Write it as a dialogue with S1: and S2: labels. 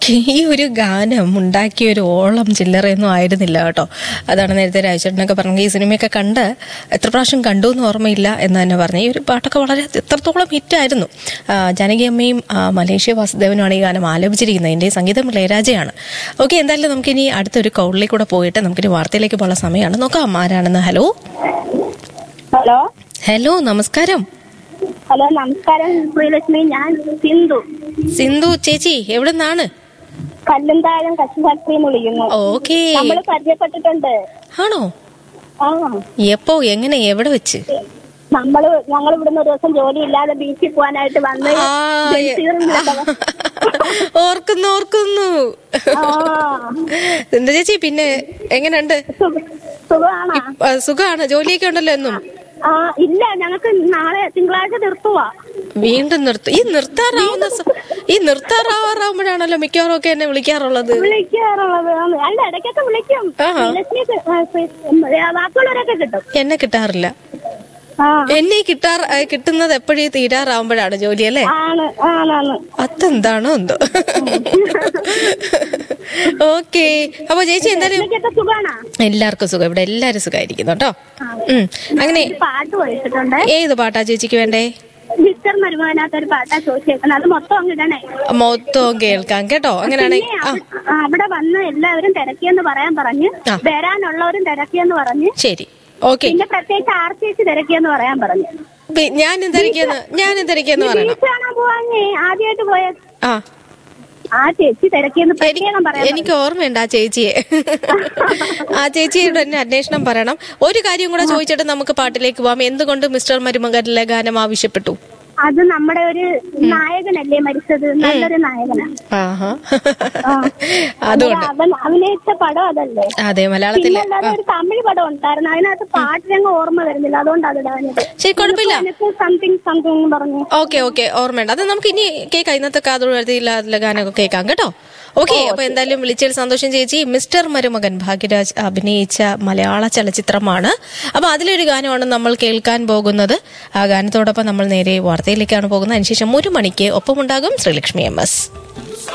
S1: Okay ഈ ഒരു ഗാനം ഉണ്ടാക്കിയ ഒരു ഓളം ചില്ലറയൊന്നും ആയിരുന്നില്ല കേട്ടോ അതാണ് നേരത്തെ രാജചേട്ടനൊക്കെ പറഞ്ഞത് ഈ സിനിമയൊക്കെ കണ്ട് എത്ര പ്രാവശ്യം കണ്ടു എന്ന് ഓർമ്മയില്ല എന്ന് തന്നെ പറഞ്ഞു ഈ ഒരു പാട്ടൊക്കെ വളരെ എത്രത്തോളം ഹിറ്റായിരുന്നു ജാനകി അമ്മയും ആ, മലേഷ്യ വാസുദേവനുമാണ് ഈ ഗാനം ആലപിച്ചിരിക്കുന്നത് ഇതിന്റെ സംഗീതം ഇളയരാജയാണ് ഓക്കെ എന്തായാലും നമുക്കിനി അടുത്തൊരു കൗളിലേക്ക് കൂടെ പോയിട്ട് നമുക്കിനി വാർത്തയിലേക്ക് പോകാൻ സമയമാണ് നോക്കാം ആരാണെന്ന് ഹലോ
S2: ഹലോ
S1: ഹലോ നമസ്കാരം
S2: ഹലോ നമസ്കാരം പ്രിയലക്ഷ്മി ഞാൻ സിന്ധു
S1: സിന്ധു ചേച്ചി എവിടെ നിന്നാണ്
S2: കല്ലുംതാഴം കശി ഫാക്ടറിയിൽ നിന്ന് വിളിക്കുന്നു
S1: ഓക്കെ
S2: നമ്മൾ പരിചയപ്പെട്ടിട്ടുണ്ട്
S1: ആണോ
S2: ആ
S1: എപ്പോ എങ്ങനെ എവിടെ വെച്ച്
S2: നമ്മള് ഞങ്ങൾ ഇവിടുന്ന് ഒരു ദിവസം ജോലി ഇല്ലാതെ ബീച്ചിൽ പോകാനായിട്ട് വന്ന്
S1: ആ,
S2: ബെൻസീറിൽ നിന്നതാ.
S1: ഓർക്കുന്നു ഓർക്കുന്നു
S2: ആ
S1: എന്താ ചേച്ചി പിന്നെ എങ്ങനെയുണ്ട്
S2: സുഖ- സുഖമാണോ
S1: ആ, സുഖാണ് ജോലിയൊക്കെ ഉണ്ടല്ലോ എന്നും
S2: ആ ഇല്ല ഞങ്ങൾക്ക് നാളെ തിങ്കളാഴ്ച നിർത്തുവാ
S1: വീണ്ടും നിർത്തും ഈ നിർത്താറാവുന്ന സ- ഈ നിർത്താറാവാറാവുമ്പോഴാണല്ലോ മിക്കവാറും ഒക്കെ എന്നെ വിളിക്കാറുള്ളത്
S2: വിളിക്കാറുള്ളത് ആണ്. അല്ല ഇടയ്ക്കൊക്കെ വിളിക്കും
S1: ആഹാ.
S2: പ്രിയലക്ഷ്മി ബാക്കിയുള്ളവരൊക്കെ കിട്ടും
S1: എന്നെ കിട്ടാറില്ല
S2: ആ
S1: എന്നെ കിട്ടാർ ആ, കിട്ടുന്നത് എപ്പോഴും തീരാറാവുമ്പോഴാണ് ജോലി അല്ലേ
S2: ആണ് ആണാണ്
S1: അതെന്താണോ എന്തോ ഓക്കെ അപ്പൊ ചേച്ചി എന്തായാലും
S2: ഇടയ്ക്കൊക്കെ സുഖാണോ
S1: എല്ലാവർക്കും സുഖം ഇവിടെ എല്ലാരും സുഖമായിരിക്കുന്നു കേട്ടോ ഉം. അങ്ങനെ
S2: ഒരു പാട്ട് പോയിട്ടുണ്ട്
S1: ഏത് പാട്ടാ ചേച്ചിക്ക് വേണ്ടേ
S2: മിസ്റ്റർ മരുമാനകത്ത് ഒരു പാട്ടാ ചോദിച്ചേക്കുന്നത് അത് മൊത്തം അങ്ങ് ഇടണേ
S1: മൊത്തം കേൾക്കാം കേട്ടോ അങ്ങനെയാണെങ്കിൽ
S2: പിന്നെ
S1: ആ
S2: അവ- ആ, അവിടെ വന്ന് എല്ലാവരും തിരക്കിയെന്ന് പറയാൻ പറഞ്ഞ്
S1: ആ.
S2: വരാനുള്ളവരും തിരക്കിയെന്ന് പറഞ്ഞ്
S1: ശരി ഓക്കെ
S2: പിന്നെ പ്രത്യേകിച്ച് ആർ ചേച്ചി തിരക്കിയെന്ന് പറയാൻ പറഞ്ഞു
S1: ഞാൻ എന്തിരിക്കുന്നു ഞാൻ എന്തിരിക്കുന്നു പറയണം
S2: ബീച്ച് കാണാൻ പോവാഞ്ഞേ ആദ്യമായിട്ട് പോയ
S1: ആ
S2: ആ ചേച്ചി തിരക്കിയെന്ന്
S1: എനിക്ക്
S2: പ്രത്യേകം പറയാൻ
S1: എനിക്ക് ഓർമ്മയുണ്ട് ആ ചേച്ചിയെ ആ ചേച്ചിയോട് തന്നെ അന്വേഷണം പറയണം ഒരു കാര്യം കൂടെ ചോദിച്ചിട്ട് നമുക്ക് പാട്ടിലേക്ക് പോവാം എന്തുകൊണ്ട് മിസ്റ്റർ മരുമകനിലെ ഗാനം ആവശ്യപ്പെട്ടു
S2: അത് നമ്മുടെ ഒരു നായകനല്ലേ മരിച്ചത് നല്ലൊരു നായകനാ
S1: ആഹാ
S2: ആ.
S1: അതുകൊണ്ട്
S2: അവൻ അഭിനയിച്ച പടം അതല്ലേ
S1: അതെ മലയാളത്തിലെ
S2: പിന്നെ അല്ലാതെ ഒരു തമിഴ് പടം ഉണ്ടായിരുന്നു അതിനകത്ത് പാട്ടിനങ്ങ് ഓർമ്മ വരുന്നില്ല അതുകൊണ്ട് അത് ഇടാഞ്ഞത്
S1: ശരി കുഴപ്പമില്ല
S2: സംതിങ് സംതിങ് പറഞ്ഞു
S1: ഓക്കെ ഓക്കെ ഓർമ്മയുണ്ട് അത് നമുക്ക് ഇനി കേൾക്കാം ഇന്നത്തെ കാതുകൊഴുതിയില്ലാതെ ഗാനമൊക്കെ കേൾക്കാം കേട്ടോ ഓക്കെ അപ്പൊ എന്തായാലും വിളിച്ചതിൽ സന്തോഷം ചേച്ചി മിസ്റ്റർ മരുമകൻ ഭാഗ്യരാജ് അഭിനയിച്ച മലയാള ചലച്ചിത്രമാണ് അപ്പൊ അതിലൊരു ഗാനമാണ് നമ്മൾ കേൾക്കാൻ പോകുന്നത് ആ ഗാനത്തോടൊപ്പം നമ്മൾ നേരെ വാർത്തയിലേക്കാണ് പോകുന്നത് അതിനുശേഷം ഒരു മണിക്ക് ഒപ്പമുണ്ടാകും ശ്രീലക്ഷ്മി എം എസ്